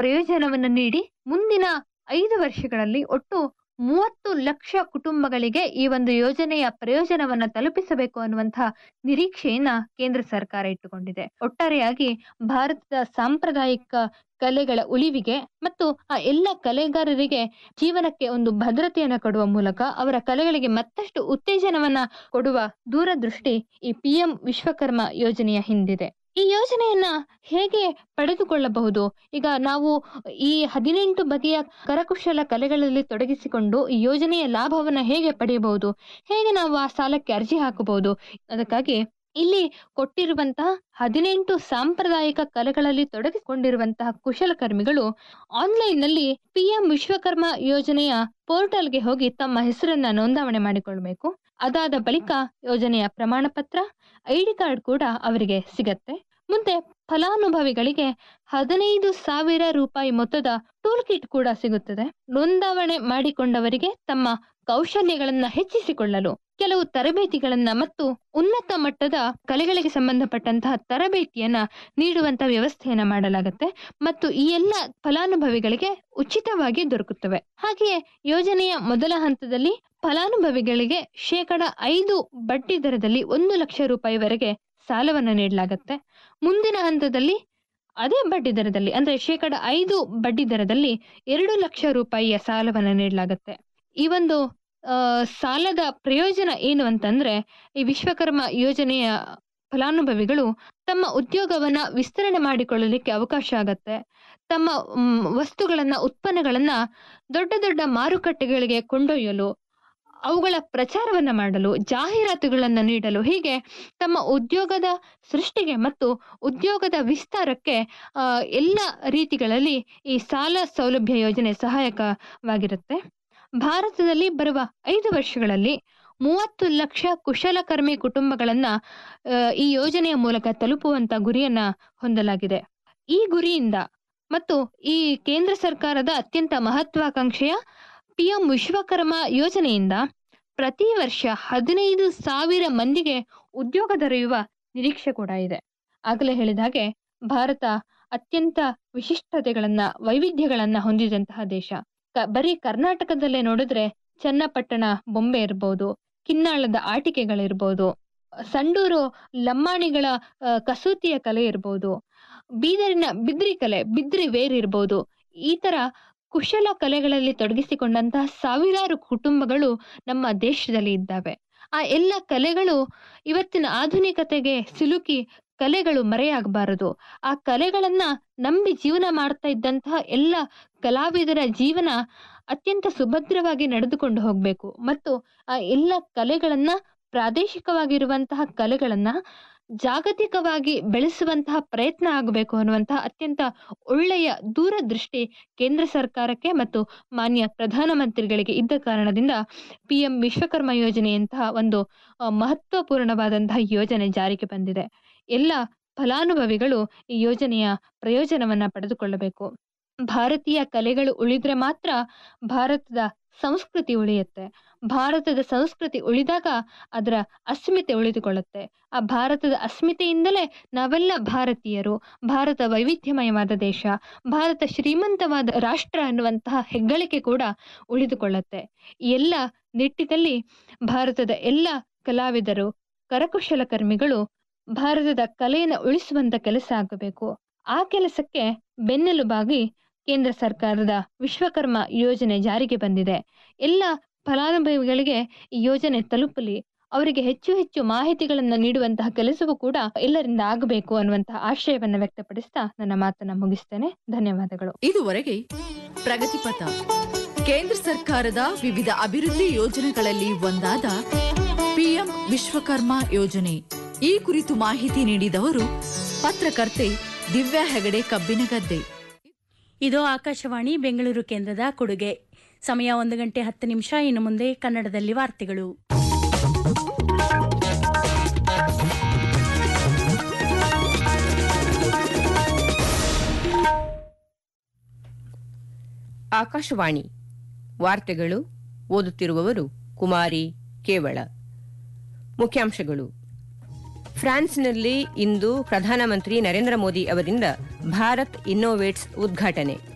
ಪ್ರಯೋಜನವನ್ನು ನೀಡಿ ಮುಂದಿನ ಐದು ವರ್ಷಗಳಲ್ಲಿ ಒಟ್ಟು ಮೂವತ್ತು ಲಕ್ಷ ಕುಟುಂಬಗಳಿಗೆ ಈ ಒಂದು ಯೋಜನೆಯ ಪ್ರಯೋಜನವನ್ನ ತಲುಪಿಸಬೇಕು ಅನ್ನುವಂತಹ ನಿರೀಕ್ಷೆಯನ್ನ ಕೇಂದ್ರ ಸರ್ಕಾರ ಇಟ್ಟುಕೊಂಡಿದೆ ಒಟ್ಟಾರೆಯಾಗಿ ಭಾರತದ ಸಾಂಪ್ರದಾಯಿಕ ಕಲೆಗಳ ಉಳಿವಿಗೆ ಮತ್ತು ಆ ಎಲ್ಲ ಕಲೆಗಾರರಿಗೆ ಜೀವನಕ್ಕೆ ಒಂದು ಭದ್ರತೆಯನ್ನು ಕೊಡುವ ಮೂಲಕ ಅವರ ಕಲೆಗಳಿಗೆ ಮತ್ತಷ್ಟು ಉತ್ತೇಜನವನ್ನ ಕೊಡುವ ದೂರದೃಷ್ಟಿ ಈ ಪಿ ಎಂ ವಿಶ್ವಕರ್ಮ ಯೋಜನೆಯ ಹಿಂದಿದೆ ಈ ಯೋಜನೆಯನ್ನ ಹೇಗೆ ಪಡೆದುಕೊಳ್ಳಬಹುದು ಈಗ ನಾವು ಈ ಹದಿನೆಂಟು ಬಗೆಯ ಕರಕುಶಲ ಕಲೆಗಳಲ್ಲಿ ತೊಡಗಿಸಿಕೊಂಡು ಈ ಯೋಜನೆಯ ಲಾಭವನ್ನ ಹೇಗೆ ಪಡೆಯಬಹುದು ಹೇಗೆ ನಾವು ಆ ಸಾಲಕ್ಕೆ ಅರ್ಜಿ ಹಾಕಬಹುದು ಅದಕ್ಕಾಗಿ ಇಲ್ಲಿ ಕೊಟ್ಟಿರುವಂತಹ ಹದಿನೆಂಟು ಸಾಂಪ್ರದಾಯಿಕ ಕಲೆಗಳಲ್ಲಿ ತೊಡಗಿಸಿಕೊಂಡಿರುವಂತಹ ಕುಶಲಕರ್ಮಿಗಳು ಆನ್ಲೈನ್ ನಲ್ಲಿ ಪಿಎಂ ವಿಶ್ವಕರ್ಮ ಯೋಜನೆಯ ಪೋರ್ಟಲ್ಗೆ ಹೋಗಿ ತಮ್ಮ ಹೆಸರನ್ನ ನೋಂದಾವಣೆ ಮಾಡಿಕೊಳ್ಬೇಕು ಅದಾದ ಬಳಿಕ ಯೋಜನೆಯ ಪ್ರಮಾಣ ಪತ್ರ ಐಡಿ ಕಾರ್ಡ್ ಕೂಡ ಅವರಿಗೆ ಸಿಗತ್ತೆ ಮುಂದೆ ಫಲಾನುಭವಿಗಳಿಗೆ ಹದಿನೈದು ಸಾವಿರ ರೂಪಾಯಿ ಮೊತ್ತದ ಟೂಲ್ ಕಿಟ್ ಕೂಡ ಸಿಗುತ್ತದೆ ನೋಂದಾವಣೆ ಮಾಡಿಕೊಂಡವರಿಗೆ ತಮ್ಮ ಕೌಶಲ್ಯಗಳನ್ನ ಹೆಚ್ಚಿಸಿಕೊಳ್ಳಲು ಕೆಲವು ತರಬೇತಿಗಳನ್ನ ಮತ್ತು ಉನ್ನತ ಮಟ್ಟದ ಕಲೆಗಳಿಗೆ ಸಂಬಂಧಪಟ್ಟಂತಹ ತರಬೇತಿಯನ್ನ ನೀಡುವಂತ ವ್ಯವಸ್ಥೆಯನ್ನ ಮಾಡಲಾಗುತ್ತೆ ಮತ್ತು ಈ ಎಲ್ಲ ಫಲಾನುಭವಿಗಳಿಗೆ ಉಚಿತವಾಗಿ ದೊರಕುತ್ತವೆ ಹಾಗೆಯೇ ಯೋಜನೆಯ ಮೊದಲ ಹಂತದಲ್ಲಿ ಫಲಾನುಭವಿಗಳಿಗೆ ಶೇಕಡ ಐದು ಬಡ್ಡಿ ದರದಲ್ಲಿ ಒಂದು ಲಕ್ಷ ರೂಪಾಯಿವರೆಗೆ ಸಾಲವನ್ನು ನೀಡಲಾಗುತ್ತೆ ಮುಂದಿನ ಹಂತದಲ್ಲಿ ಅದೇ ಬಡ್ಡಿ ದರದಲ್ಲಿ ಅಂದ್ರೆ ಶೇಕಡ ಐದು ಬಡ್ಡಿ ದರದಲ್ಲಿ ಎರಡು ಲಕ್ಷ ರೂಪಾಯಿಯ ಸಾಲವನ್ನು ನೀಡಲಾಗುತ್ತೆ ಈ ಒಂದು ಆ, ಸಾಲದ ಪ್ರಯೋಜನ ಏನು ಅಂತಂದ್ರೆ ಈ ವಿಶ್ವಕರ್ಮ ಯೋಜನೆಯ ಫಲಾನುಭವಿಗಳು ತಮ್ಮ ಉದ್ಯೋಗವನ್ನ ವಿಸ್ತರಣೆ ಮಾಡಿಕೊಳ್ಳಲಿಕ್ಕೆ ಅವಕಾಶ ಆಗತ್ತೆ ತಮ್ಮ ಮ್, ವಸ್ತುಗಳನ್ನ ಉತ್ಪನ್ನಗಳನ್ನ ದೊಡ್ಡ ದೊಡ್ಡ ಮಾರುಕಟ್ಟೆಗಳಿಗೆ ಕೊಂಡೊಯ್ಯಲು ಅವುಗಳ ಪ್ರಚಾರವನ್ನ ಮಾಡಲು ಜಾಹೀರಾತುಗಳನ್ನ ನೀಡಲು ಹೀಗೆ ತಮ್ಮ ಉದ್ಯೋಗದ ಸೃಷ್ಟಿಗೆ ಮತ್ತು ಉದ್ಯೋಗದ ವಿಸ್ತಾರಕ್ಕೆ ಆ, ಎಲ್ಲ ರೀತಿಗಳಲ್ಲಿ ಈ ಸಾಲ ಸೌಲಭ್ಯ ಯೋಜನೆ ಸಹಾಯಕವಾಗಿರುತ್ತೆ ಭಾರತದಲ್ಲಿ ಬರುವ ಐದು ವರ್ಷಗಳಲ್ಲಿ ಮೂವತ್ತು ಲಕ್ಷ ಕುಶಲಕರ್ಮಿ ಕುಟುಂಬಗಳನ್ನ ಆ, ಈ ಯೋಜನೆಯ ಮೂಲಕ ತಲುಪುವಂತ ಗುರಿಯನ್ನ ಹೊಂದಲಾಗಿದೆ ಈ ಗುರಿಯಿಂದ ಮತ್ತು ಈ ಕೇಂದ್ರ ಸರ್ಕಾರದ ಅತ್ಯಂತ ಮಹತ್ವಾಕಾಂಕ್ಷೆಯ ಪಿಎಂ ವಿಶ್ವಕರ್ಮ ಯೋಜನೆಯಿಂದ ಪ್ರತಿ ವರ್ಷ ಹದಿನೈದು ಸಾವಿರ ಮಂದಿಗೆ ಉದ್ಯೋಗ ದೊರೆಯುವ ನಿರೀಕ್ಷೆ ಕೂಡ ಇದೆ ಆಗಲೇ ಹೇಳಿದ ಹಾಗೆ ಭಾರತ ಅತ್ಯಂತ ವಿಶಿಷ್ಟತೆಗಳನ್ನ ವೈವಿಧ್ಯಗಳನ್ನ ಹೊಂದಿದಂತಹ ದೇಶ ಕ- ಬರೀ ಕರ್ನಾಟಕದಲ್ಲೇ ನೋಡಿದ್ರೆ ಚನ್ನಪಟ್ಟಣ ಬೊಂಬೆ ಇರ್ಬೋದು ಕಿನ್ನಾಳದ ಆಟಿಕೆಗಳಿರ್ಬೋದು ಸಂಡೂರು ಲಮ್ಮಾಣಿಗಳ ಆ, ಕಸೂತಿಯ ಕಲೆ ಇರ್ಬೋದು ಬೀದರಿನ ಬಿದ್ರಿ ಕಲೆ ಬಿದ್ರಿ ವೇರ್ ಇರ್ಬೋದು ಈ ತರ ಕುಶಲ ಕಲೆಗಳಲ್ಲಿ ತೊಡಗಿಸಿಕೊಂಡಂತಹ ಸಾವಿರಾರು ಕುಟುಂಬಗಳು ನಮ್ಮ ದೇಶದಲ್ಲಿ ಇದ್ದಾವೆ ಆ ಎಲ್ಲ ಕಲೆಗಳು ಇವತ್ತಿನ ಆಧುನಿಕತೆಗೆ ಸಿಲುಕಿ ಕಲೆಗಳು ಮರೆಯಾಗಬಾರದು ಆ ಕಲೆಗಳನ್ನ ನಂಬಿ ಜೀವನ ಮಾಡ್ತಾ ಇದ್ದಂತಹ ಎಲ್ಲ ಕಲಾವಿದರ ಜೀವನ ಅತ್ಯಂತ ಸುಭದ್ರವಾಗಿ ನಡೆದುಕೊಂಡು ಹೋಗಬೇಕು ಮತ್ತು ಆ ಎಲ್ಲ ಕಲೆಗಳನ್ನ ಪ್ರಾದೇಶಿಕವಾಗಿರುವಂತಹ ಕಲೆಗಳನ್ನ ಜಾಗತಿಕವಾಗಿ ಬೆಳೆಸುವಂತಹ ಪ್ರಯತ್ನ ಆಗಬೇಕು ಅನ್ನುವಂತಹ ಅತ್ಯಂತ ಒಳ್ಳೆಯ ದೂರದೃಷ್ಟಿ ಕೇಂದ್ರ ಸರ್ಕಾರಕ್ಕೆ ಮತ್ತು ಮಾನ್ಯ ಪ್ರಧಾನಮಂತ್ರಿಗಳಿಗೆ ಇದ್ದ ಕಾರಣದಿಂದ ಪಿ ಎಂ ವಿಶ್ವಕರ್ಮ ಯೋಜನೆಯಂತಹ ಒಂದು ಆ, ಮಹತ್ವಪೂರ್ಣವಾದಂತಹ ಯೋಜನೆ ಜಾರಿಗೆ ಬಂದಿದೆ ಎಲ್ಲ ಫಲಾನುಭವಿಗಳು ಈ ಯೋಜನೆಯ ಪ್ರಯೋಜನವನ್ನ ಪಡೆದುಕೊಳ್ಳಬೇಕು ಭಾರತೀಯ ಕಲೆಗಳು ಉಳಿದ್ರೆ ಮಾತ್ರ ಭಾರತದ ಸಂಸ್ಕೃತಿ ಉಳಿಯುತ್ತೆ ಭಾರತದ ಸಂಸ್ಕೃತಿ ಉಳಿದಾಗ ಅದರ ಅಸ್ಮಿತೆ ಉಳಿದುಕೊಳ್ಳುತ್ತೆ ಆ ಭಾರತದ ಅಸ್ಮಿತೆಯಿಂದಲೇ ನಾವೆಲ್ಲ ಭಾರತೀಯರು ಭಾರತ ವೈವಿಧ್ಯಮಯವಾದ ದೇಶ ಭಾರತ ಶ್ರೀಮಂತವಾದ ರಾಷ್ಟ್ರ ಅನ್ನುವಂತಹ ಹೆಗ್ಗಳಿಕೆ ಕೂಡ ಉಳಿದುಕೊಳ್ಳುತ್ತೆ ಈ ಎಲ್ಲ ನಿಟ್ಟಿನಲ್ಲಿ ಭಾರತದ ಎಲ್ಲ ಕಲಾವಿದರು ಕರಕುಶಲಕರ್ಮಿಗಳು ಭಾರತದ ಕಲೆಯನ್ನು ಉಳಿಸುವಂತ ಕೆಲಸ ಆಗಬೇಕು ಆ ಕೆಲಸಕ್ಕೆ ಬೆನ್ನೆಲುಬಾಗಿ ಕೇಂದ್ರ ಸರ್ಕಾರದ ವಿಶ್ವಕರ್ಮ ಯೋಜನೆ ಜಾರಿಗೆ ಬಂದಿದೆ ಎಲ್ಲ ಫಲಾನುಭವಿಗಳಿಗೆ ಈ ಯೋಜನೆ ತಲುಪಲಿ ಅವರಿಗೆ ಹೆಚ್ಚು ಹೆಚ್ಚು ಮಾಹಿತಿಗಳನ್ನು ನೀಡುವಂತಹ ಕೆಲಸವೂ ಕೂಡ ಎಲ್ಲರಿಂದ ಆಗಬೇಕು ಅನ್ನುವಂತಹ ಆಶಯವನ್ನು ವ್ಯಕ್ತಪಡಿಸ್ತಾ ನನ್ನ ಮಾತನ್ನ ಮುಗಿಸ್ತೇನೆ ಧನ್ಯವಾದಗಳು ಇದುವರೆಗೆ ಪ್ರಗತಿಪಥ ಕೇಂದ್ರ ಸರ್ಕಾರದ ವಿವಿಧ ಅಭಿವೃದ್ಧಿ ಯೋಜನೆಗಳಲ್ಲಿ ಒಂದಾದ ಪಿಎಂ ವಿಶ್ವಕರ್ಮ ಯೋಜನೆ ಈ ಕುರಿತು ಮಾಹಿತಿ ನೀಡಿದವರು ಪತ್ರಕರ್ತೆ ದಿವ್ಯಾ ಹೆಗಡೆ ಕಬ್ಬಿನಗದ್ದೆ ಇದು ಆಕಾಶವಾಣಿ ಬೆಂಗಳೂರು ಕೇಂದ್ರದ ಕೊಡುಗೆ ಸಮಯ ಒಂದು ಗಂಟೆ ಹತ್ತು ನಿಮಿಷ ಇನ್ನು ಮುಂದೆ ಕನ್ನಡದಲ್ಲಿ ವಾರ್ತೆಗಳು ಆಕಾಶವಾಣಿ ವಾರ್ತೆಗಳು ಓದುತ್ತಿರುವವರು ಕುಮಾರಿ ಕೇವಳ ಮುಖ್ಯಾಂಶಗಳು ಫ್ರಾನ್ಸ್ನಲ್ಲಿ ಇಂದು ಪ್ರಧಾನಮಂತ್ರಿ ನರೇಂದ್ರ ಮೋದಿ ಅವರಿಂದ ಭಾರತ್ ಇನ್ನೋವೇಟ್ಸ್ ಉದ್ಘಾಟನೆ